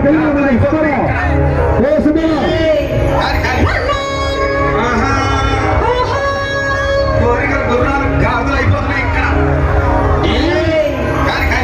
పెళ్ళి ఇస్తారా ఓ సుబ్బయ్య కాని, కాని. ఆహా. కోరికలు గుర్రాలు గాజులు అయిపోతున్నాయి ఇక్కడ కాని, కాని.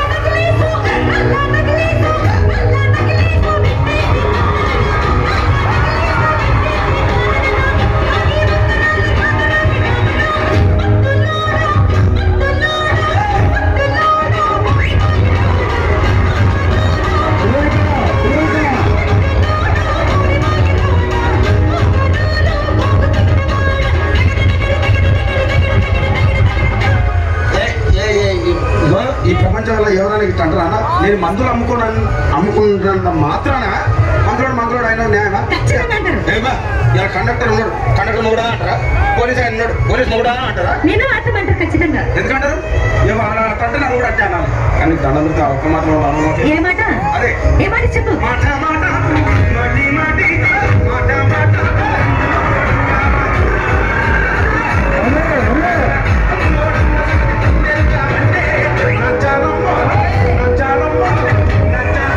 ఏ, ఏ, ఏ, ఈ- ఇగో, ఈ ప్రపంచంలో ఎవరైనా ఇట్లా అంటారా అన్న నేను మందులు అమ్ముకున్నా అమ్ముకుంటున్న మాత్రాన మందులోడు మందులోడు అయినా న్యాయమా ఖచ్చితంగా అంటారు ఏమా ఇలా కండక్టర్ ఉన్నాడు కండక్టర్ మొగుడా అంటారా పోలీస్ ఆయన ఉన్నాడు పోలీస్ మొగుడా అంటారా నేను అర్థమంటారు ఖచ్చితంగా ఎందుకంటారు ఏమో అలా అంటే నన్ను కూడా అంటే అన్నాను కానీ దండం పెడితే ఆ ఒక్క మాత్రం అన్నాను ఏ మాట అదే ఏ మాట చెప్పు మాట మాట మాటి మాటి మాట మాట నచ్చాలమ్మా, నచ్చాలమ్మా, నచ్చాలమ్మా.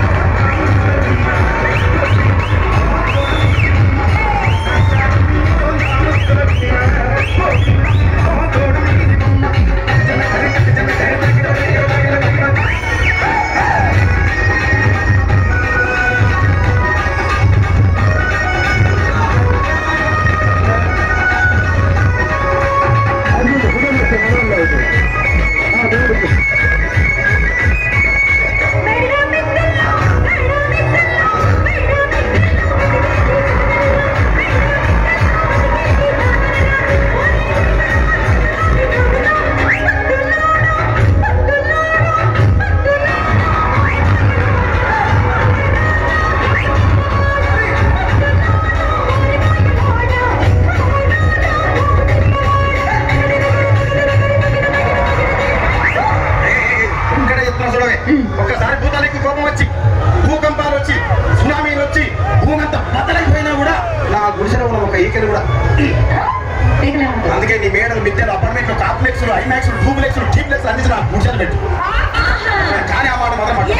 ఇక్కడ చెప్తున్నా చూడవే ఒక్కసారి భూతానికి కోపం వచ్చి భూకంపాలు వచ్చి సునామీలు వచ్చి భూమి అంతా బద్దలైపోయినా కూడా నా గుడిసెలో ఉన్న ఒక ఈకెలు కూడా అందుకే నీ మేడలు మిద్దెలు అపార్ట్మెంట్లు కాంప్లెక్స్లు ఐమాక్స్లు డూప్లెక్స్లు టీప్లెక్స్లు అన్ని నా గుడిసెలు పెట్టు కానీ ఆ మాట మాత్రం